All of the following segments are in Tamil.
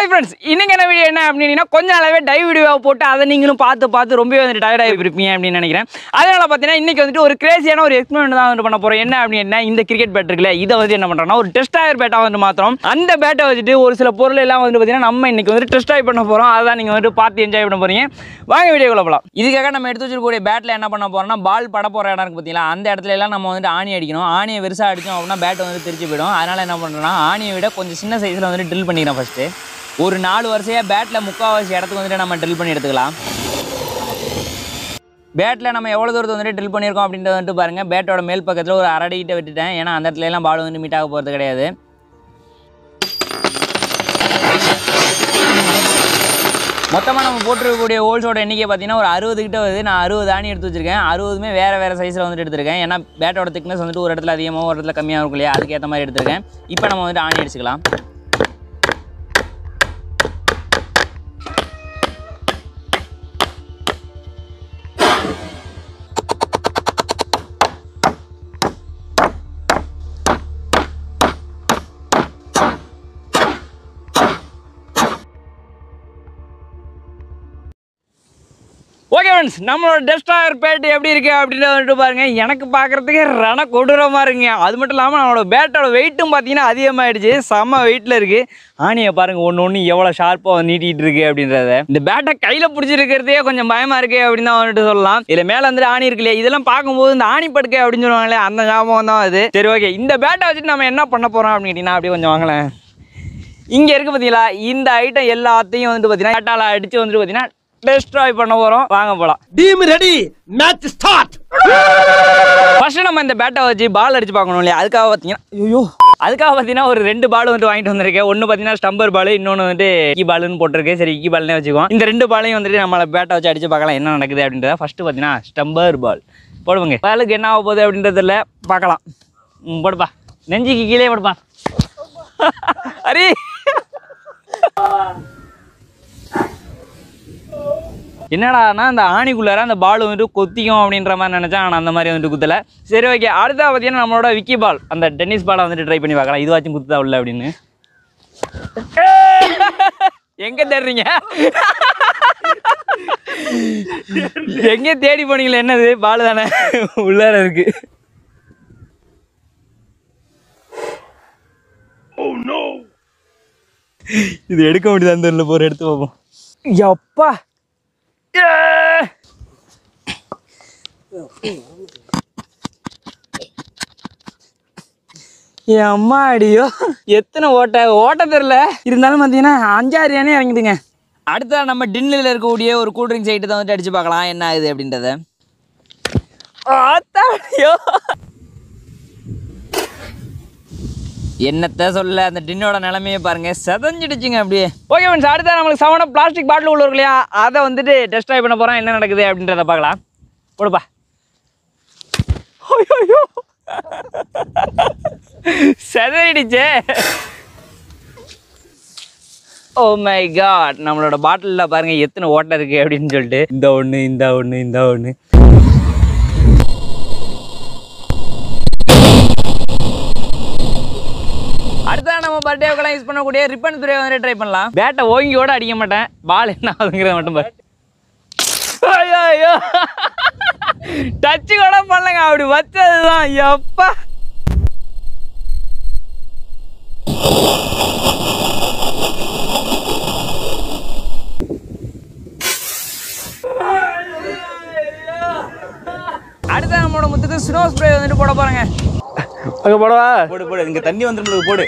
ஹாய் ஃப்ரெண்ட்ஸ் இன்னைக்கு என்ன வீடியோ என்ன அப்படின்னா கொஞ்ச நாளாவே டைவ் வீடியோவை போட்டு அதை நீங்களும் பார்த்து பார்த்து ரொம்பவே வந்துட்டு டயர்டாகி இருப்பீங்க அப்படின்னு நினைக்கிறேன் அதனால பார்த்தீங்கன்னா இன்னைக்கு வந்துட்டு ஒரு கிரேசியான ஒரு எக்ஸ்பெரிமெண்ட் தான் வந்து பண்ண போறோம் என்ன அப்படின்னா இந்த கிரிக்கெட் பேட் இருக்குல்ல இதை வந்து என்ன பண்றோம்னா ஒரு டெஸ்ட் ஆயர் பேட்டா வந்து மாத்திரம் அந்த பேட்டை வச்சுட்டு ஒரு சில பொருள் எல்லாம் வந்து பார்த்தீங்கன்னா நம்ம இன்னைக்கு வந்து டெஸ்ட் ஆய் பண்ண போறோம் அதான் நீங்க வந்துட்டு பார்த்து என்ஜாய் பண்ண போறீங்க வாங்க வீடியோக்குள்ள போகலாம் இதுக்காக நம்ம எடுத்து வச்சிருக்கக்கூடிய பேட்டில் என்ன பண்ண போறோம்னா பால் பட போற இடம் இருக்கு பார்த்தீங்களா அந்த இடத்துல எல்லாம் நம்ம வந்துட்டு ஆணி அடிக்கணும் ஆணியை பெருசாக அடிச்சோம் அப்படின்னா பேட் வந்து பிரிச்சு போயிடும் அதனால என்ன பண்ணுறோம்னா ஆணியை விட கொஞ்சம் சின்ன சைஸில் வந்து ட்ரில் பண்ணிக்கிறோம் ஃபஸ்ட்டு ஒரு நாலு வருஷமாக பேட்டில் முக்கால்வாசி இடத்துக்கு வந்துட்டு நம்ம ட்ரில் பண்ணி எடுத்துக்கலாம் பேட்டில் நம்ம எவ்வளோ தூரத்தை வந்துட்டு ட்ரில் பண்ணியிருக்கோம் அப்படின்றத வந்துட்டு பாருங்கள் பேட்டோட மேல் பக்கத்தில் ஒரு அரை அடிக்கிட்ட விட்டுட்டேன் ஏன்னா அந்த இடத்துல எல்லாம் பால் வந்து மீட் ஆக போகிறது கிடையாது மொத்தமாக நம்ம போட்டிருக்கக்கூடிய ஹோல்ஸோட எண்ணிக்கை பார்த்தீங்கன்னா ஒரு அறுபது கிட்ட வருது நான் அறுபது ஆணி எடுத்து வச்சிருக்கேன் அறுபதுமே வேறு வேறு சைஸில் வந்துட்டு எடுத்திருக்கேன் ஏன்னா பேட்டோட திக்னஸ் வந்துட்டு ஒரு இடத்துல அதிகமாக ஒரு இடத்துல கம்மியாக இருக்கும் இல்லையா அதுக்கேற்ற மாதிரி எடுத்திருக்கேன் இப்போ நம்ம வந்துட்டு ஆணி அடிச்சுக்கலாம் ஓகே ஃப்ரெண்ட்ஸ் நம்மளோட டெஸ்டாயர் பேட் எப்படி இருக்கு அப்படின்றத வந்துட்டு பாருங்க எனக்கு பார்க்குறதுக்கு ரண கொடூரமாக இருக்குங்க அது மட்டும் இல்லாமல் நம்மளோட பேட்டோட வெயிட்டும் பார்த்தீங்கன்னா அதிகமாகிடுச்சு செம்ம வெயிட்டில் இருக்கு ஆணியை பாருங்க ஒன்று ஒன்று எவ்வளோ ஷார்ப்பாக நீட்டிகிட்டு இருக்கு அப்படின்றத இந்த பேட்டை கையில் பிடிச்சிருக்கிறதே கொஞ்சம் பயமாக இருக்கு அப்படின்னு தான் வந்துட்டு சொல்லலாம் இதில் மேலே வந்துட்டு ஆணி இருக்கு இல்லையா இதெல்லாம் பார்க்கும்போது இந்த ஆணி படுக்கை அப்படின்னு சொல்லுவாங்களே அந்த ஞாபகம் தான் அது சரி ஓகே இந்த பேட்டை வச்சுட்டு நம்ம என்ன பண்ண போகிறோம் அப்படின்னு கேட்டிங்கன்னா அப்படியே கொஞ்சம் வாங்களேன் இங்கே இருக்கு பார்த்தீங்களா இந்த ஐட்டம் எல்லாத்தையும் வந்துட்டு பார்த்தீங்கன்னா பேட்டால அடித்து வந்துட்டு பார்த்தீங்கன்னா டெஸ்ட்ராய் பண்ண போகிறோம் வாங்க போகலாம் team ready match start first நம்ம இந்த பேட்டை வச்சு பால் அடிச்சு பார்க்கணும் இல்லையா அதுக்காக பார்த்தீங்கன்னா ஐயோ அதுக்காக பார்த்தீங்கன்னா ஒரு ரெண்டு பால் வந்துட்டு வாங்கிட்டு வந்திருக்கேன் ஒன்று பார்த்தீங்கன்னா ஸ்டம்பர் பால் இன்னொன்று வந்துட்டு இக்கி பால்னு போட்டிருக்கு சரி இக்கி பால்னே வச்சுக்குவோம் இந்த ரெண்டு பாலையும் வந்துட்டு நம்மளை பேட்டை வச்சு அடிச்சு பார்க்கலாம் என்ன நடக்குது அப்படின்றத ஃபர்ஸ்ட் பார்த்தீங்கன்னா ஸ்டம்பர் பால் போடுவாங்க பாலுக்கு என்ன ஆக போகுது அப்படின்றதுல பார்க்கலாம் ம் போடுப்பா நெஞ்சுக்கு கீழே போடுப்பா அரி என்னடானா அந்த ஆணிக்குள்ளார அந்த பால் வந்துட்டு கொத்திக்கும் அப்படின்ற மாதிரி நினச்சேன் ஆனால் அந்த மாதிரி வந்துட்டு குத்தலை சரி ஓகே அடுத்தா பார்த்தீங்கன்னா நம்மளோட விக்கி பால் அந்த டென்னிஸ் பாலை வந்துட்டு ட்ரை பண்ணி பார்க்கலாம் இதுவாச்சும் குத்துதா உள்ள அப்படின்னு எங்க தேடுறீங்க எங்க தேடி போனீங்களே என்னது பால் தானே உள்ளார இருக்கு இது எடுக்க முடியாது அந்த உள்ள போற எடுத்து பார்ப்போம் எப்பா ஏ! என் அம்மா அடியோ எத்தனை ஓட்ட ஓட்ட தெரில இருந்தாலும் பார்த்தீங்கன்னா அஞ்சாறு யானே இறங்கிடுங்க அடுத்த நம்ம டின்னில் இருக்கக்கூடிய ஒரு கூல் ட்ரிங்க்ஸ் ஐட்டத்தை வந்துட்டு அடிச்சு பார்க்கலாம் என்ன ஆகுது அப்படின்றத ஆத்தாடியோ என்னத்த சொல்ல அந்த டின்னோட நிலைமையை பாருங்க செதஞ்சிடுச்சுங்க அப்படியே ஓகே ஃப்ரெண்ட்ஸ் அடுத்த நம்மளுக்கு செவன பிளாஸ்டிக் பாட்டில் உள்ள இருக்கு இல்லையா அதை வந்துட்டு டெஸ்ட் ட்ரை பண்ண போகிறோம் என்ன நடக்குது அப்படின்றத பார்க்கலாம் கொடுப்பா ஐயோ செதறிடுச்சே ஓ மை காட் நம்மளோட பாட்டிலில் பாருங்க எத்தனை ஓட்டை இருக்கு அப்படின்னு சொல்லிட்டு இந்த ஒன்று இந்த ஒன்று இந்த ஒன்று அடுத்த நம்ம பர்த்டேக்கெல்லாம் யூஸ் பண்ணக்கூடிய ரிப்பன் துறையை வந்து ட்ரை பண்ணலாம் பேட்டை ஓங்கியோட அடிக்க மாட்டேன் பால் என்ன ஆகுதுங்கிறத மட்டும் பாரு ஐயோ ஐயோ டச்சு கூட பண்ணலங்க அப்படி வச்சதுதான் எப்பா அடுத்த நம்மளோட முத்துக்கு ஸ்னோ ஸ்ப்ரே வந்துட்டு போட போறாங்க அங்க போடவா போடு போடு இங்க தண்ணி வந்துடும் போடு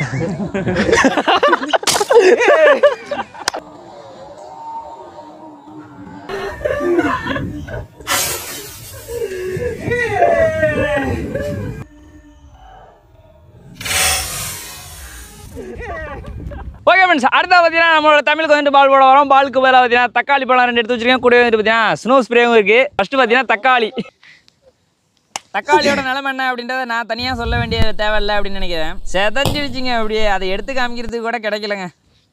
ஓகே ஃப்ரெண்ட்ஸ் அடுத்த பார்த்தீங்கன்னா நம்மளோட தமிழுக்கு வந்துட்டு பால் போட வரோம் பாலுக்கு பதிலாக பார்த்தீங்கன்னா தக்காளி பழம் ரெண்டு எடுத்து வச்சிருக்கேன் கூட வந்துட்டு பார்த்தீங்கன்னா ஸ்னோ ஸ்ப்ரேவும் இருக்கு ஃபர்ஸ்ட் பார்த்தீங்கன்னா தக்காளி தக்காளியோட நிலைமை என்ன அப்படின்றத நான் தனியாக சொல்ல வேண்டிய தேவையில்லை அப்படின்னு நினைக்கிறேன் செதஞ்சிடுச்சிங்க அப்படியே அதை எடுத்து காமிக்கிறதுக்கு கூட கிடைக்கலங்க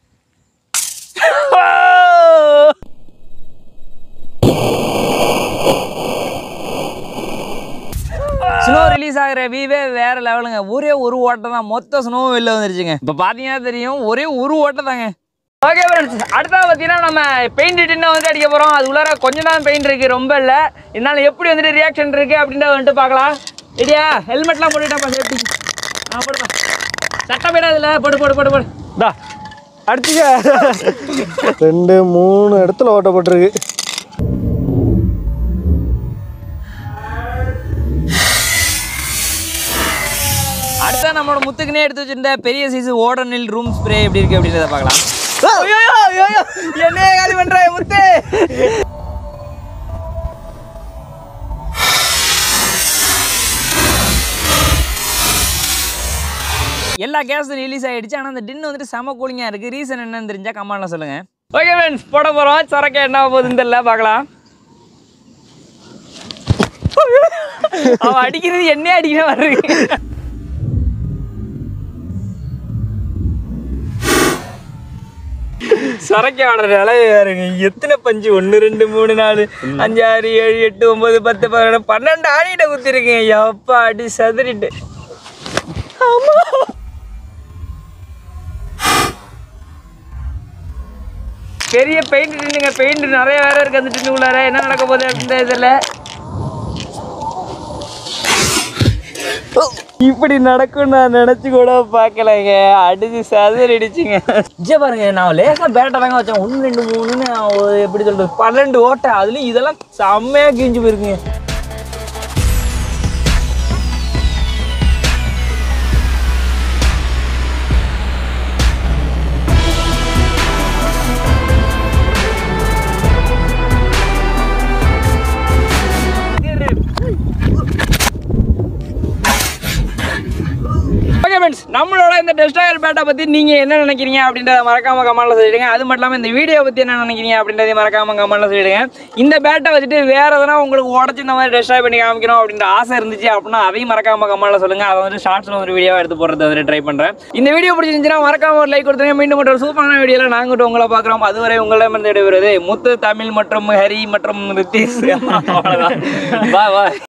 ஸ்னோ ரிலீஸ் ஆகிற வியூவே வேற லெவலுங்க ஒரே ஒரு ஓட்டம் தான் மொத்த ஸ்னோவும் வெளில வந்துருச்சுங்க இப்போ பார்த்தீங்கன்னா தெரியும் ஒரே ஒரு ஓட்டம் தாங்க ஓகே ஃப்ரெண்ட்ஸ் அடுத்தது பார்த்தீங்கன்னா நம்ம பெயிண்ட் டின்னு வந்து அடிக்க போகிறோம் அது உள்ளார கொஞ்சம் தான் பெயிண்ட் இருக்குது ரொம்ப இல்லை இதனால எப்படி வந்துட்டு ரியாக்ஷன் இருக்குது அப்படின்றத வந்துட்டு பார்க்கலாம் ரெடியா ஹெல்மெட்லாம் போட்டுட்டாப்பா சேஃப்டி ஆ போடுப்பா சட்டம் போயிடாதுல்ல போடு போடு போடு போடு தா அடிச்சுக்க ரெண்டு மூணு இடத்துல ஓட்டப்பட்டிருக்கு அடுத்தா நம்மளோட முத்துக்குனே எடுத்து வச்சிருந்த பெரிய சைஸ் ஓடனில் ரூம் ஸ்ப்ரே எப்படி இருக்கு அப்படின்றத பார்க்கலாம் என்ன காலி பண்ற முத்து எல்லா கேஸும் ரிலீஸ் ஆயிடுச்சு ஆனால் அந்த டின் வந்துட்டு செம கூலிங்காக இருக்குது ரீசன் என்னன்னு தெரிஞ்சா கமெண்ட்ல சொல்லுங்க ஓகே ஃப்ரெண்ட்ஸ் போட போகிறோம் சரக்கு என்ன போகுதுன்னு தெரியல பார்க்கலாம் அவன் அடிக்கிறது என்னையே அடிக்கிற மாதிரி இருக்கு. சரக்கு ஆடுற நிலையை பாருங்க எத்தனை பஞ்சு ஒன்று ரெண்டு மூணு நாலு அஞ்சு ஆறு ஏழு எட்டு ஒன்பது பத்து பதினொன்று பன்னெண்டு ஆடிட்ட குத்திருக்கேன் எப்பா அடி சதுரிட்டு ஆமா பெரிய பெயிண்ட் டின்னுங்க பெயிண்ட் நிறைய வேற இருக்கு அந்த டின்னு உள்ளார என்ன நடக்க போகுது அப்படின்ற இதில் இப்படி நடக்கும் நான் நினைச்சு கூட பார்க்கலங்க அடிச்சு சதுரடிச்சுங்க இங்கே பாருங்க நான் லேசா பேட்டை தாங்க வச்சேன் ஒன்று ரெண்டு மூணுன்னு ஒரு எப்படி சொல்றது பன்னெண்டு ஓட்டை அதுலயும் இதெல்லாம் செம்மையா கிழிஞ்சு போயிருக்குங்க ஓகே ஃப்ரெண்ட்ஸ் நம்மளோட இந்த டெஸ்டாயர் பேட்டை பற்றி நீங்கள் என்ன நினைக்கிறீங்க அப்படின்றத மறக்காம கமெண்ட்ல சொல்லிடுங்க அது மட்டும் இல்லாமல் இந்த வீடியோ பற்றி என்ன நினைக்கிறீங்க அப்படின்றதையும் மறக்காம கமெண்ட்ல சொல்லிடுங்க இந்த பேட்டை வச்சுட்டு வேற எதனா உங்களுக்கு உடச்சி இந்த மாதிரி டெஸ்டாய் பண்ணி காமிக்கணும் அப்படின்ற ஆசை இருந்துச்சு அப்படின்னா அதையும் மறக்காம கமெண்ட்ல சொல்லுங்க அதை வந்து ஷார்ட்ஸில் ஒரு வீடியோ எடுத்து போடுறது வந்து ட்ரை பண்ணுறேன் இந்த வீடியோ பிடிச்சிருந்துச்சுன்னா மறக்காம ஒரு லைக் கொடுத்துருங்க மீண்டும் ஒரு சூப்பரான வீடியோவில் நாங்கள் உங்களை பார்க்குறோம் அதுவரை உங்களிடமிருந்து விடைபெறுவது முத்து தமிழ் மற்றும் ஹரி மற்றும் ரித்தீஷ் அவ்வளோதான் பாய் பாய்